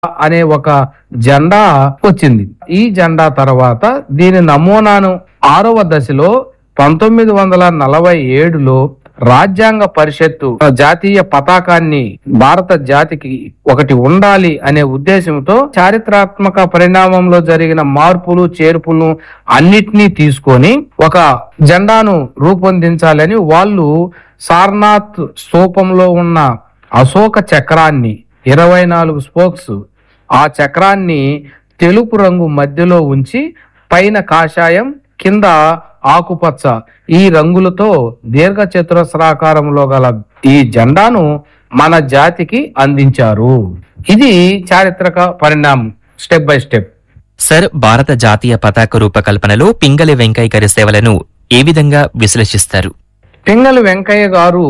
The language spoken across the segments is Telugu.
అనే ఒక జెండా వచ్చింది ఈ జెండా తర్వాత దీని నమూనాను ఆరవ దశలో పంతొమ్మిది వందల నలభై ఏడులో రాజ్యాంగ పరిషత్తు జాతీయ పతాకాన్ని భారత జాతికి ఒకటి ఉండాలి అనే ఉద్దేశంతో చారిత్రాత్మక పరిణామంలో జరిగిన మార్పులు చేర్పులు అన్నిటినీ తీసుకొని ఒక జెండాను రూపొందించాలని వాళ్ళు సార్నాథ్ స్తూపంలో ఉన్న అశోక చక్రాన్ని ఇరవై నాలుగు స్పోక్స్ ఆ చక్రాన్ని తెలుపు రంగు మధ్యలో ఉంచి పైన కాషాయం కింద ఆకుపచ్చ ఈ రంగులతో దీర్ఘ చతురస్రాకారంలో గల ఈ జెండాను మన జాతికి అందించారు ఇది చారిత్రక పరిణామం స్టెప్ బై స్టెప్ సర్ భారత జాతీయ పతాక రూపకల్పనలో పింగళి వెంకయ్య గారి సేవలను ఏ విధంగా విశ్లేషిస్తారు పింగళి వెంకయ్య గారు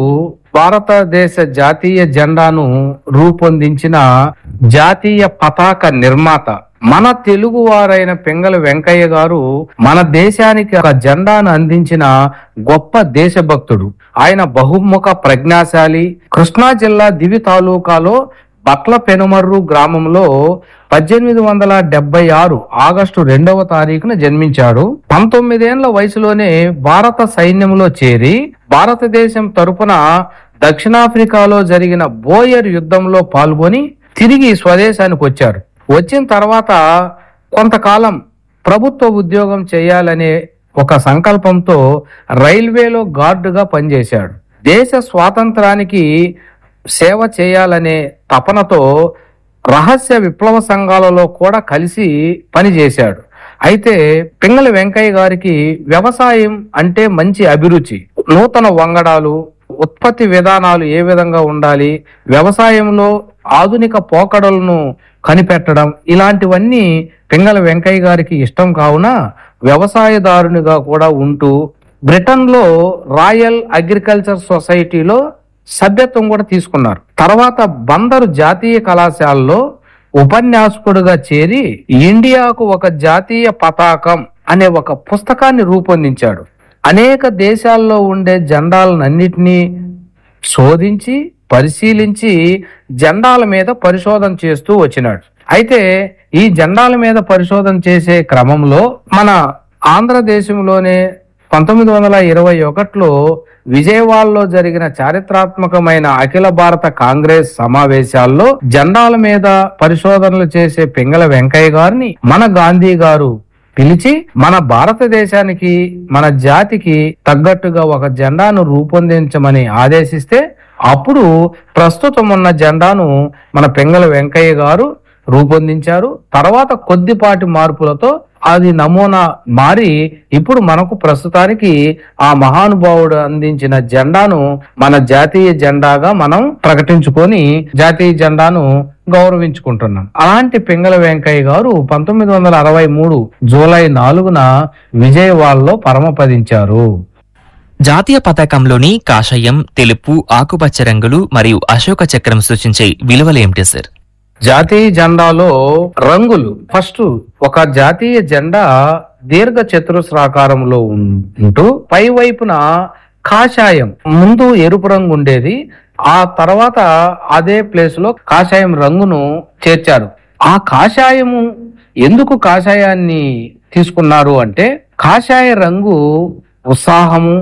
భారతదేశ జాతీయ జెండాను రూపొందించిన జాతీయ పతాక నిర్మాత మన తెలుగు వారైన పింగళి వెంకయ్య గారు మన దేశానికి ఒక జెండాను అందించిన గొప్ప దేశభక్తుడు ఆయన బహుముఖ ప్రజ్ఞాశాలి కృష్ణా జిల్లా దివి తాలూకాలో బట్ల పెనుమర్రు గ్రామంలో పద్దెనిమిది వందల డెబ్బై ఆరు ఆగస్టు రెండవ తారీఖున జన్మించాడు పంతొమ్మిదేండ్ల వయసులోనే భారత సైన్యంలో చేరి భారతదేశం తరపున దక్షిణాఫ్రికాలో జరిగిన బోయర్ యుద్ధంలో పాల్గొని తిరిగి స్వదేశానికి వచ్చారు వచ్చిన తర్వాత కొంతకాలం ప్రభుత్వ ఉద్యోగం చేయాలనే ఒక సంకల్పంతో రైల్వేలో గార్డుగా పనిచేశాడు దేశ స్వాతంత్రానికి సేవ చేయాలనే తపనతో రహస్య విప్లవ సంఘాలలో కూడా కలిసి పనిచేశాడు అయితే పింగళి వెంకయ్య గారికి వ్యవసాయం అంటే మంచి అభిరుచి నూతన వంగడాలు ఉత్పత్తి విధానాలు ఏ విధంగా ఉండాలి వ్యవసాయంలో ఆధునిక పోకడలను కనిపెట్టడం ఇలాంటివన్నీ పింగళ వెంకయ్య గారికి ఇష్టం కావున వ్యవసాయదారునిగా కూడా ఉంటూ బ్రిటన్లో రాయల్ అగ్రికల్చర్ సొసైటీలో సభ్యత్వం కూడా తీసుకున్నారు తర్వాత బందరు జాతీయ కళాశాలలో ఉపన్యాసకుడుగా చేరి ఇండియాకు ఒక జాతీయ పతాకం అనే ఒక పుస్తకాన్ని రూపొందించాడు అనేక దేశాల్లో ఉండే జెండాలన్నిటినీ శోధించి పరిశీలించి జెండాల మీద పరిశోధన చేస్తూ వచ్చినాడు అయితే ఈ జెండాల మీద పరిశోధన చేసే క్రమంలో మన ఆంధ్రదేశంలోనే పంతొమ్మిది వందల ఇరవై ఒకటిలో విజయవాడలో జరిగిన చారిత్రాత్మకమైన అఖిల భారత కాంగ్రెస్ సమావేశాల్లో జెండాల మీద పరిశోధనలు చేసే పింగళ వెంకయ్య గారిని మన గాంధీ గారు పిలిచి మన భారతదేశానికి మన జాతికి తగ్గట్టుగా ఒక జెండాను రూపొందించమని ఆదేశిస్తే అప్పుడు ప్రస్తుతం ఉన్న జెండాను మన పింగళ వెంకయ్య గారు రూపొందించారు తర్వాత కొద్దిపాటి మార్పులతో అది నమూనా మారి ఇప్పుడు మనకు ప్రస్తుతానికి ఆ మహానుభావుడు అందించిన జెండాను మన జాతీయ జెండాగా మనం ప్రకటించుకొని జాతీయ జెండాను గౌరవించుకుంటున్నాం అలాంటి పింగళ వెంకయ్య గారు పంతొమ్మిది వందల అరవై మూడు జూలై నాలుగున విజయవాడలో పరమపదించారు జాతీయ పతాకంలోని కాషాయం తెలుపు ఆకుపచ్చ రంగులు మరియు అశోక చక్రం సూచించే విలువలేమిటి సార్ జాతీయ జెండాలో రంగులు ఫస్ట్ ఒక జాతీయ జెండా దీర్ఘ చతురస్రాకారంలో ఉంటూ పై వైపున కాషాయం ముందు ఎరుపు రంగు ఉండేది ఆ తర్వాత అదే ప్లేస్ లో కాషాయం రంగును చేర్చారు ఆ కాషాయము ఎందుకు కాషాయాన్ని తీసుకున్నారు అంటే కాషాయ రంగు ఉత్సాహము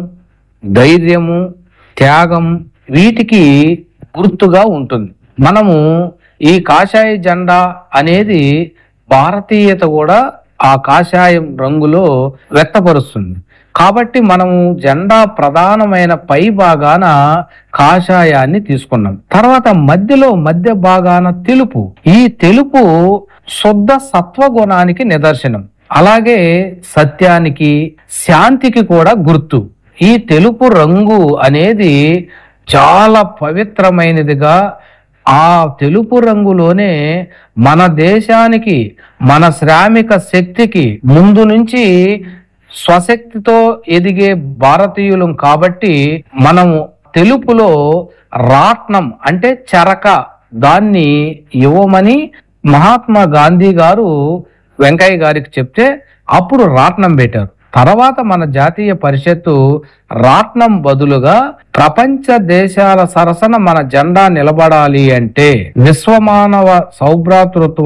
ధైర్యము త్యాగం వీటికి గుర్తుగా ఉంటుంది మనము ఈ కాషాయ జెండా అనేది భారతీయత కూడా ఆ కాషాయం రంగులో వ్యక్తపరుస్తుంది కాబట్టి మనము జెండా ప్రధానమైన పై భాగాన కాషాయాన్ని తీసుకున్నాం తర్వాత మధ్యలో మధ్య భాగాన తెలుపు ఈ తెలుపు శుద్ధ సత్వగుణానికి నిదర్శనం అలాగే సత్యానికి శాంతికి కూడా గుర్తు ఈ తెలుపు రంగు అనేది చాలా పవిత్రమైనదిగా ఆ తెలుపు రంగులోనే మన దేశానికి మన శ్రామిక శక్తికి ముందు నుంచి స్వశక్తితో ఎదిగే భారతీయులం కాబట్టి మనము తెలుపులో రాట్నం అంటే చరక దాన్ని ఇవ్వమని మహాత్మా గాంధీ గారు వెంకయ్య గారికి చెప్తే అప్పుడు రాట్నం పెట్టారు తర్వాత మన జాతీయ పరిషత్తు రాట్నం బదులుగా ప్రపంచ దేశాల సరసన మన జెండా నిలబడాలి అంటే విశ్వమానవ సౌభ్రాతృత్వ